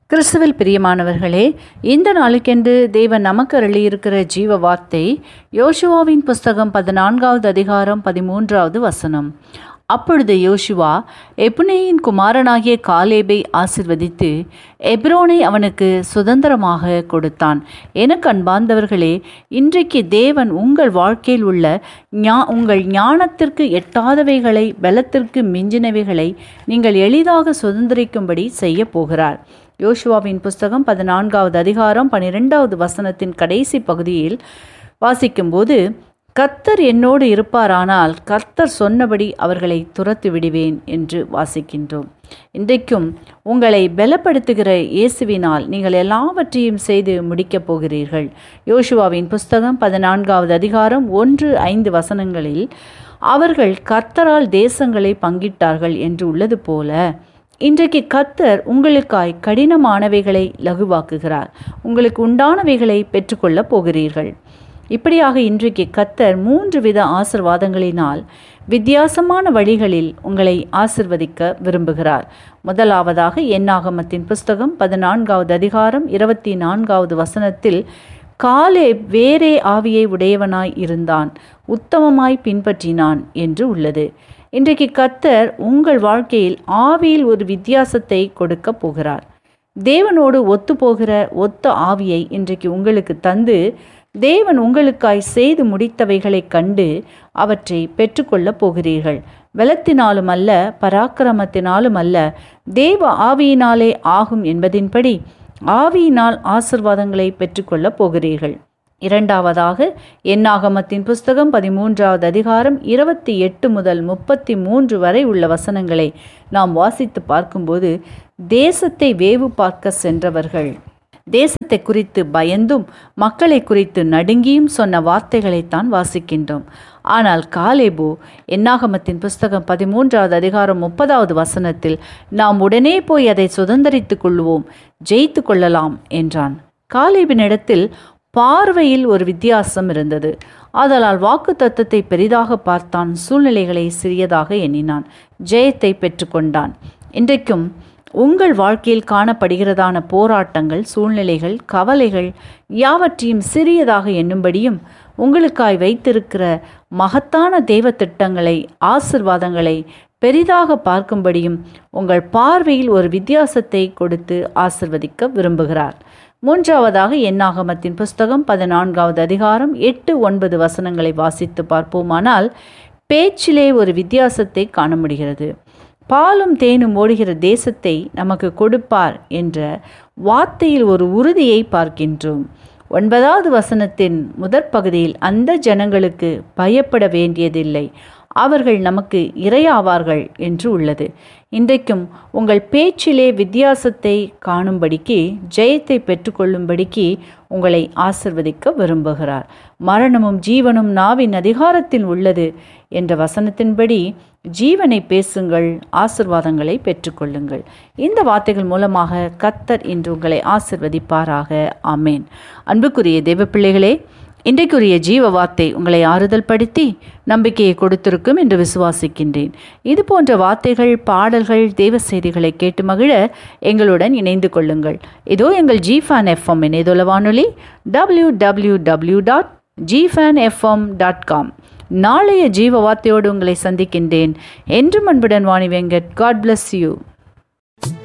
கிறிஸ்துவில் பிரியமானவர்களே இந்த நாளுக்கென்று தேவன் நமக்கு அருளியிருக்கிற ஜீவ வார்த்தை யோசுவாவின் புஸ்தகம் பதினான்காவது அதிகாரம் பதிமூன்றாவது வசனம் அப்பொழுது யோசுவா எப்புனேயின் குமாரனாகிய காலேபை ஆசிர்வதித்து எப்ரோனை அவனுக்கு சுதந்திரமாக கொடுத்தான் எனக்கு அன்பார்ந்தவர்களே இன்றைக்கு தேவன் உங்கள் வாழ்க்கையில் உள்ள ஞா உங்கள் ஞானத்திற்கு எட்டாதவைகளை பலத்திற்கு மிஞ்சினவைகளை நீங்கள் எளிதாக சுதந்திரிக்கும்படி செய்ய போகிறார் யோசுவாவின் புஸ்தகம் பதினான்காவது அதிகாரம் பனிரெண்டாவது வசனத்தின் கடைசி பகுதியில் வாசிக்கும்போது கர்த்தர் என்னோடு இருப்பாரானால் கர்த்தர் சொன்னபடி அவர்களை துரத்து விடுவேன் என்று வாசிக்கின்றோம் இன்றைக்கும் உங்களை பலப்படுத்துகிற இயேசுவினால் நீங்கள் எல்லாவற்றையும் செய்து முடிக்கப் போகிறீர்கள் யோசுவாவின் புஸ்தகம் பதினான்காவது அதிகாரம் ஒன்று ஐந்து வசனங்களில் அவர்கள் கர்த்தரால் தேசங்களை பங்கிட்டார்கள் என்று உள்ளது போல இன்றைக்கு கர்த்தர் உங்களுக்காய் கடினமானவைகளை லகுவாக்குகிறார் உங்களுக்கு உண்டானவைகளை பெற்றுக்கொள்ளப் போகிறீர்கள் இப்படியாக இன்றைக்கு கத்தர் மூன்று வித ஆசிர்வாதங்களினால் வித்தியாசமான வழிகளில் உங்களை ஆசிர்வதிக்க விரும்புகிறார் முதலாவதாக எண்ணாகமத்தின் புஸ்தகம் பதினான்காவது அதிகாரம் இருபத்தி நான்காவது வசனத்தில் காலே வேறே ஆவியை உடையவனாய் இருந்தான் உத்தமமாய் பின்பற்றினான் என்று உள்ளது இன்றைக்கு கத்தர் உங்கள் வாழ்க்கையில் ஆவியில் ஒரு வித்தியாசத்தை கொடுக்க போகிறார் தேவனோடு ஒத்துப்போகிற ஒத்த ஆவியை இன்றைக்கு உங்களுக்கு தந்து தேவன் உங்களுக்காய் செய்து முடித்தவைகளைக் கண்டு அவற்றை பெற்றுக்கொள்ளப் போகிறீர்கள் வெலத்தினாலும் அல்ல பராக்கிரமத்தினாலும் அல்ல தேவ ஆவியினாலே ஆகும் என்பதின்படி ஆவியினால் ஆசிர்வாதங்களை பெற்றுக்கொள்ளப் போகிறீர்கள் இரண்டாவதாக எண்ணாகமத்தின் புஸ்தகம் பதிமூன்றாவது அதிகாரம் இருபத்தி எட்டு முதல் முப்பத்தி மூன்று வரை உள்ள வசனங்களை நாம் வாசித்து பார்க்கும்போது தேசத்தை வேவு பார்க்க சென்றவர்கள் தேசத்தை குறித்து பயந்தும் மக்களை குறித்து நடுங்கியும் சொன்ன வார்த்தைகளைத்தான் வாசிக்கின்றோம் ஆனால் காலேபோ என்னாகமத்தின் புஸ்தகம் பதிமூன்றாவது அதிகாரம் முப்பதாவது வசனத்தில் நாம் உடனே போய் அதை சுதந்திரித்துக் கொள்வோம் ஜெயித்து கொள்ளலாம் என்றான் காலேபினிடத்தில் பார்வையில் ஒரு வித்தியாசம் இருந்தது ஆதலால் வாக்கு தத்துவத்தை பெரிதாக பார்த்தான் சூழ்நிலைகளை சிறியதாக எண்ணினான் ஜெயத்தை பெற்றுக்கொண்டான் இன்றைக்கும் உங்கள் வாழ்க்கையில் காணப்படுகிறதான போராட்டங்கள் சூழ்நிலைகள் கவலைகள் யாவற்றையும் சிறியதாக எண்ணும்படியும் உங்களுக்காய் வைத்திருக்கிற மகத்தான தெய்வ திட்டங்களை ஆசிர்வாதங்களை பெரிதாக பார்க்கும்படியும் உங்கள் பார்வையில் ஒரு வித்தியாசத்தை கொடுத்து ஆசிர்வதிக்க விரும்புகிறார் மூன்றாவதாக எண்ணாகமத்தின் புஸ்தகம் பதினான்காவது அதிகாரம் எட்டு ஒன்பது வசனங்களை வாசித்து பார்ப்போமானால் பேச்சிலே ஒரு வித்தியாசத்தை காண முடிகிறது பாலும் தேனும் ஓடுகிற தேசத்தை நமக்கு கொடுப்பார் என்ற வார்த்தையில் ஒரு உறுதியை பார்க்கின்றோம் ஒன்பதாவது வசனத்தின் முதற் பகுதியில் அந்த ஜனங்களுக்கு பயப்பட வேண்டியதில்லை அவர்கள் நமக்கு இரையாவார்கள் என்று உள்ளது இன்றைக்கும் உங்கள் பேச்சிலே வித்தியாசத்தை காணும்படிக்கு ஜெயத்தை பெற்றுக்கொள்ளும்படிக்கு உங்களை ஆசிர்வதிக்க விரும்புகிறார் மரணமும் ஜீவனும் நாவின் அதிகாரத்தில் உள்ளது என்ற வசனத்தின்படி ஜீவனை பேசுங்கள் ஆசிர்வாதங்களை பெற்றுக்கொள்ளுங்கள் இந்த வார்த்தைகள் மூலமாக கத்தர் இன்று உங்களை ஆசிர்வதிப்பாராக ஆமேன் அன்புக்குரிய தெய்வ பிள்ளைகளே இன்றைக்குரிய ஜீவ வார்த்தை உங்களை ஆறுதல் படுத்தி நம்பிக்கையை கொடுத்திருக்கும் என்று விசுவாசிக்கின்றேன் இது போன்ற வார்த்தைகள் பாடல்கள் தெய்வ செய்திகளை கேட்டு மகிழ எங்களுடன் இணைந்து கொள்ளுங்கள் இதோ எங்கள் ஜிஃபேன் எஃப்எம் இணையதள வானொலி டபிள்யூ டபிள்யூ டபிள்யூ டாட் ஜிஃபேன் எஃப்எம் டாட் காம் நாளைய ஜீவ வார்த்தையோடு உங்களை சந்திக்கின்றேன் என்றும் அன்புடன் Vani Venkat God bless you